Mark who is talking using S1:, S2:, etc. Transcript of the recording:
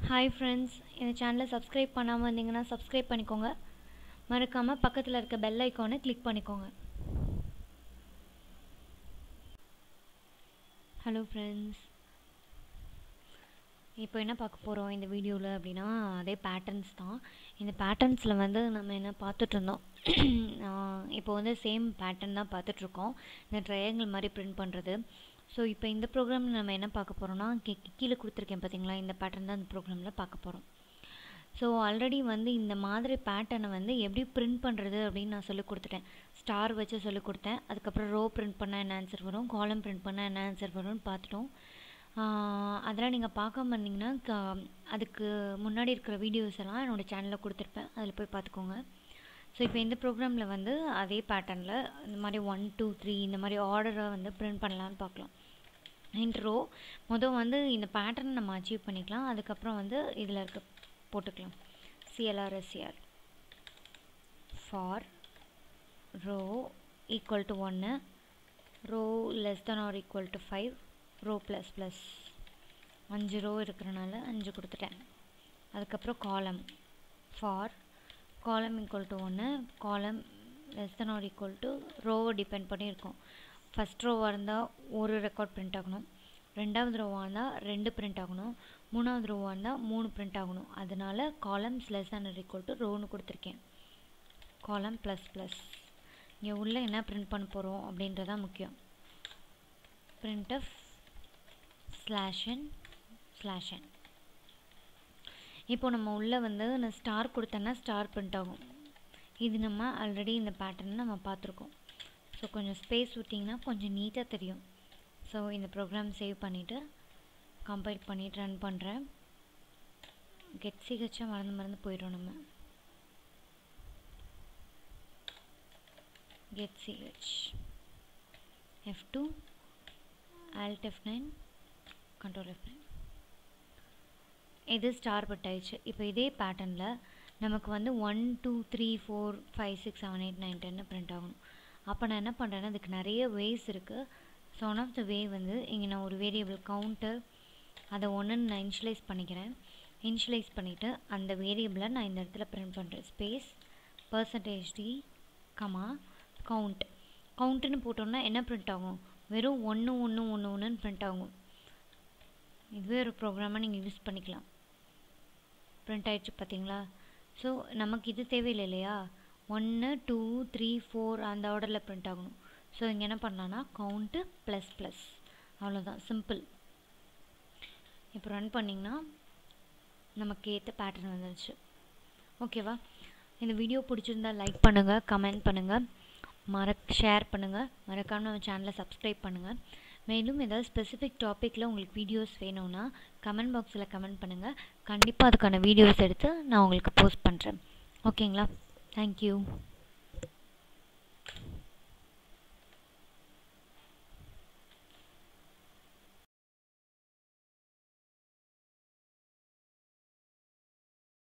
S1: hi friends இந்த சேனலை subscribe பண்ணாமல் இருந்தீங்கன்னா சப்ஸ்கிரைப் பண்ணிக்கோங்க மறக்காமல் பக்கத்தில் இருக்க பெல் ஐக்கானை கிளிக் பண்ணிக்கோங்க ஹலோ ஃப்ரெண்ட்ஸ் இப்போ என்ன பார்க்க போகிறோம் இந்த வீடியோவில் அப்படின்னா அதே பேட்டர்ன்ஸ் தான் இந்த பேட்டர்ன்ஸில் வந்து நம்ம என்ன பார்த்துட்டு இருந்தோம் இப்போ வந்து சேம் பேட்டர்ன் தான் பார்த்துட்ருக்கோம் இந்த ட்ரையாங்கிள் மாதிரி பிரிண்ட் பண்ணுறது ஸோ இப்போ இந்த ப்ரோக்ராமில் நம்ம என்ன பார்க்க போகிறோம்னா கீ கீழே கொடுத்துருக்கேன் பார்த்தீங்களா இந்த பேட்டர்ன் தான் இந்த ப்ரோக்ராமில் பார்க்க போகிறோம் ஸோ ஆல்ரெடி வந்து இந்த மாதிரி பேட்டர்னை வந்து எப்படி பிரிண்ட் பண்ணுறது அப்படின்னு நான் சொல்லி கொடுத்துட்டேன் ஸ்டார் வச்சு சொல்லி கொடுத்தேன் அதுக்கப்புறம் ரோ பிரிண்ட் பண்ணால் என்ன ஆன்சர் வரும் காலம் பிரிண்ட் பண்ணால் என்ன ஆன்சர் வரும்னு பார்த்துட்டோம் அதெல்லாம் நீங்கள் பார்க்காம இருந்தீங்கன்னா க அதுக்கு முன்னாடி இருக்கிற வீடியோஸ் எல்லாம் என்னோடய சேனலில் கொடுத்துருப்பேன் அதில் போய் பார்த்துக்கோங்க ஸோ இப்போ இந்த ப்ரோக்ராமில் வந்து அதே பேட்டர்னில் இந்த மாதிரி ஒன் டூ த்ரீ இந்த மாதிரி ஆர்டரை வந்து பிரிண்ட் பண்ணலான்னு பார்க்கலாம் இன்ட்ரோ மொதல் வந்து இந்த பேட்டர்ன் நம்ம அச்சீவ் பண்ணிக்கலாம் அதுக்கப்புறம் வந்து இதில் இருக்க போட்டுக்கலாம் C L R S C R for row equal to ஒன்று row less than or equal to five row plus plus அஞ்சு ரோ இருக்கிறனால அஞ்சு கொடுத்துட்டேன் அதுக்கப்புறம் காலம் ஃபார் காலம் ஈக்குவல் டு ஒன்று column less than or equal to ரோவை டிபெண்ட் பண்ணியிருக்கோம் ஃபஸ்ட் ரோவாக இருந்தால் ஒரு ரெக்கார்ட் பிரிண்ட் ஆகணும் ரெண்டாவது ரோவாக இருந்தால் ரெண்டு பிரிண்ட் ஆகணும் மூணாவது ரோவாக இருந்தால் மூணு பிரிண்ட் ஆகணும் அதனால் columns less than or equal to ரோன்னு கொடுத்துருக்கேன் காலம் ப்ளஸ் ப்ளஸ் இங்கே உள்ளே என்ன பிரிண்ட் பண்ண போகிறோம் அப்படின்றதான் முக்கியம் பிரிண்ட் ஆஃப் ஸ்லாஷன் ஸ்லாஷன் இப்போ நம்ம உள்ளே வந்து நான் ஸ்டார் கொடுத்தேன்னா ஸ்டார் பிரிண்ட் ஆகும் இது நம்ம ஆல்ரெடி இந்த பேட்டர்ன் நம்ம பார்த்துருக்கோம் ஸோ கொஞ்சம் ஸ்பேஸ் விட்டிங்கன்னா கொஞ்சம் நீட்டாக தெரியும் ஸோ இந்த ப்ரோக்ராம் சேவ் பண்ணிவிட்டு கம்பைல் பண்ணிவிட்டு ரன் பண்ணுறேன் கெட் சிஹெச்சாக மறந்து மறந்து போயிடும் நம்ம get C H F two alt F nine control F nine இது ஸ்டார் பட் ஆயிடுச்சு இப்போ இதே பேட்டர்னில் நமக்கு வந்து one two three four five six seven eight nine டென்னு பிரிண்ட் ஆகணும் அப்போ நான் என்ன பண்ணுறேன்னா அதுக்கு நிறைய வேஸ் இருக்குது so one of the way வந்து இங்கே நான் ஒரு வேரியபிள் கவுண்டர் அதை ஒன்றுன்னு நான் இன்ஷியலைஸ் பண்ணிக்கிறேன் இன்ஷியலைஸ் பண்ணிவிட்டு அந்த வேரியபிளை நான் இந்த இடத்துல பிரிண்ட் பண்ணுறேன் space percentage D comma count கவுண்ட்டுன்னு போட்டோம்னா என்ன பிரிண்ட் ஆகும் வெறும் ஒன்று ஒன்று ஒன்று ஒன்றுன்னு பிரிண்ட் ஆகும் இதுவே ஒரு ப்ரோக்ராமாக நீங்கள் யூஸ் பண்ணிக்கலாம் பிரிண்ட் ஆகிடுச்சு பார்த்தீங்களா ஸோ நமக்கு இது தேவையில்லை இல்லையா ஒன்று டூ த்ரீ ஃபோர் அந்த ஆர்டரில் பிரிண்ட் ஆகணும் ஸோ இங்கே என்ன பண்ணலான்னா கவுண்ட்டு ப்ளஸ் ப்ளஸ் அவ்வளோதான் சிம்பிள் இப்போ ரன் பண்ணிங்கன்னா நமக்கு ஏற்ற பேட்டர்ன் வந்துருச்சு ஓகேவா இந்த வீடியோ பிடிச்சிருந்தா லைக் பண்ணுங்கள் கமெண்ட் பண்ணுங்கள் மறக் ஷேர் பண்ணுங்கள் மறக்காமல் நம்ம சேனலை சப்ஸ்கிரைப் பண்ணுங்கள் மேலும் ஏதாவது ஸ்பெசிஃபிக் டாப்பிக்கில் உங்களுக்கு வீடியோஸ் வேணும்னா கமெண்ட் பாக்ஸில் கமெண்ட் பண்ணுங்கள் கண்டிப்பாக அதுக்கான வீடியோஸ் எடுத்து நான் உங்களுக்கு போஸ்ட் பண்ணுறேன் ஓகேங்களா தேங்க்யூ